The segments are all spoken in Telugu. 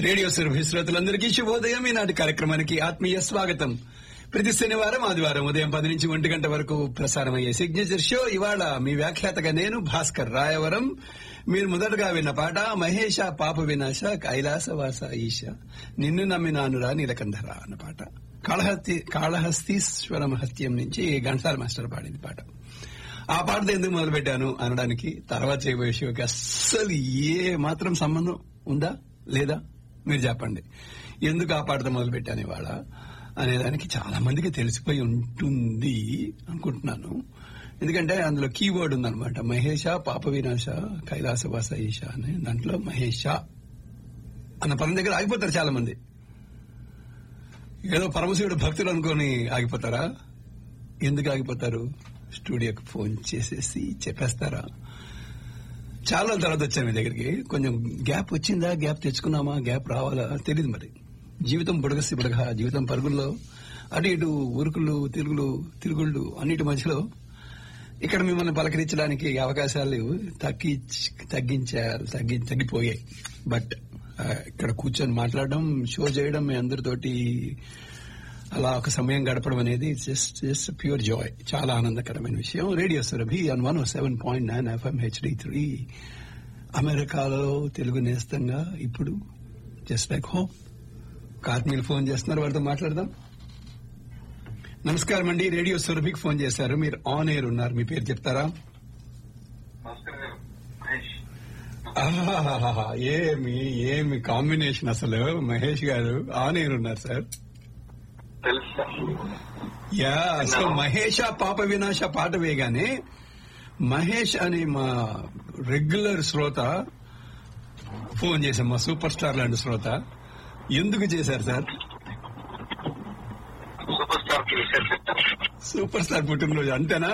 రేడియో సర్వీస్ శ్రోతలందరికీ శుభోదయం ఈనాటి కార్యక్రమానికి ఆత్మీయ స్వాగతం ప్రతి శనివారం ఆదివారం ఉదయం పది నుంచి ఒంటి గంట వరకు ప్రసారమయ్యే సిగ్నేచర్ షో ఇవాళ మీ వ్యాఖ్యాతగా నేను భాస్కర్ రాయవరం మీరు మొదటగా విన్న పాట మహేష పాప వినాశ కైలాసవాస ఈశ నిన్ను నమ్మినానురా నీలకంధర అన్న పాట కాళహస్తి కాళహస్తీశ్వర మహత్యం నుంచి గంటాల మాస్టర్ పాడింది పాట ఆ పాటతో ఎందుకు మొదలు పెట్టాను అనడానికి తర్వాత చేయబోయే షోకి అస్సలు ఏ మాత్రం సంబంధం ఉందా లేదా మీరు చెప్పండి ఎందుకు ఆ పాటతో మొదలు పెట్టాను ఇవాళ అనేదానికి చాలా మందికి తెలిసిపోయి ఉంటుంది అనుకుంటున్నాను ఎందుకంటే అందులో కీవర్డ్ ఉందన్నమాట మహేష పాప వినాశ కైలాసవాస ఈశ అని దాంట్లో మహేష అన్న పదం దగ్గర ఆగిపోతారు చాలా మంది ఏదో పరమశివుడు భక్తులు అనుకొని ఆగిపోతారా ఎందుకు ఆగిపోతారు స్టూడియోకి ఫోన్ చేసేసి చెప్పేస్తారా చాలా రోజుల తర్వాత వచ్చాను మీ దగ్గరికి కొంచెం గ్యాప్ వచ్చిందా గ్యాప్ తెచ్చుకున్నామా గ్యాప్ రావాలా తెలియదు మరి జీవితం బుడగసి బుడగ జీవితం పరుగుల్లో అటు ఇటు ఉరుకులు తిరుగులు తిరుగుళ్ళు అన్నిటి మధ్యలో ఇక్కడ మిమ్మల్ని పలకరించడానికి అవకాశాలు తగ్గి తగ్గించారు తగ్గి తగ్గిపోయాయి బట్ ఆ, ఇక్కడ కూర్చొని మాట్లాడడం షో చేయడం మీ అందరితోటి అలా ఒక సమయం గడపడం అనేది జస్ట్ జస్ట్ ప్యూర్ జాయ్ చాలా ఆనందకరమైన విషయం radio Surabhi on one seven point nine FM HD three అమెరికాలో తెలుగు నేస్తంగా ఇప్పుడు జస్ట్ లైక్ హోమ్ ఆత్మీయులు ఫోన్ చేస్తున్నారు వారితో మాట్లాడదాం నమస్కారం అండి రేడియో సురభికి ఫోన్ చేశారు మీరు ఆన్ ఎయిర్ ఉన్నారు మీ పేరు చెప్తారా నమస్కారం మహేష్ ఆహాహాహా, ఏమి ఏమి కాంబినేషన్ అసలు మహేష్ గారు ఆన్ ఎయిర్ ఉన్నారు సార్ తెలుసా యా సో మహేష పాప వినాశ పాట వేయగానే మహేష్ అని మా రెగ్యులర్ శ్రోత ఫోన్ చేశాం మా సూపర్ స్టార్ లాంటి శ్రోత ఎందుకు చేశారు సార్ సూపర్ స్టార్ కి విషయం చెప్తాను సూపర్ స్టార్ పుట్టినరోజు అంతేనా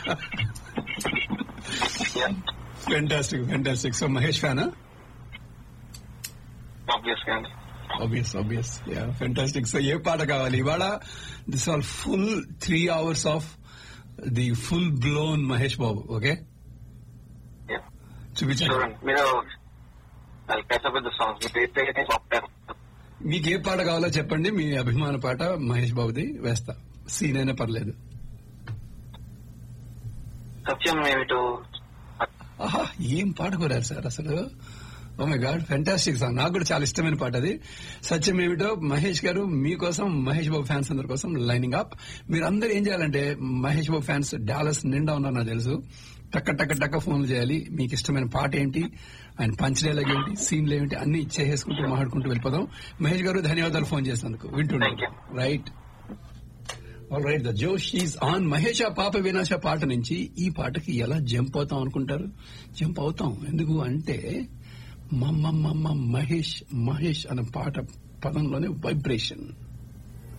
ఫెంటాస్టిక్ ఫెంటాస్టిక్ సో మహేష్ ఫ్యానా ఆబ్వియస్ గా అండి obvious obvious yeah fantastic so ఏ పాట కావాలి ఇవాళ this all full three hours of the full blown Mahesh Babu okay Yeah. చూపించండి చూడండి మీరు అది పెద్ద పెద్ద సాంగ్స్ మీరు అయితే సాఫ్ట్వేర్ మీకు ఏ పాట కావాలో చెప్పండి మీ అభిమాన పాట మహేష్ బాబుది వేస్తా సీన్ అయినా పర్లేదు సత్యం ఏమిటో ఆహా ఏం పాట కోరారు సార్ అసలు oh my God fantastic song నాకు కూడా చాలా ఇష్టమైన పాట అది సత్యం ఏమిటో మహేష్ గారు మీకోసం మహేష్ బాబు ఫ్యాన్స్ అందరి కోసం లైనింగ్ అప్ మీరు అందరూ ఏం చేయాలంటే మహేష్ బాబు ఫ్యాన్స్ డాలస్ నిండా ఉన్నారు నాకు తెలుసు టక్క టక్క టక్క ఫోన్లు చేయాలి మీకు ఇష్టమైన పాట ఏంటి ఆయన పంచ్ డైలాగ్ ఏంటి సీన్లు ఏంటి అన్ని ఇచ్చేసుకుంటూ మాట్లాడుకుంటూ వెళ్ళిపోదాం మహేష్ గారు ధన్యవాదాలు ఫోన్ చేసినందుకు వింటున్నాను Thank you. Right all right the josh is on Mahesha పాప వినాశ పాట నుంచి ఈ పాటకి ఎలా జంప్ అవుతాం అనుకుంటారు జంప్ అవుతాం ఎందుకు అంటే మమ్మ మమ్మ మహేష్ మహేష్ అనే పాట పదంలోనే వైబ్రేషన్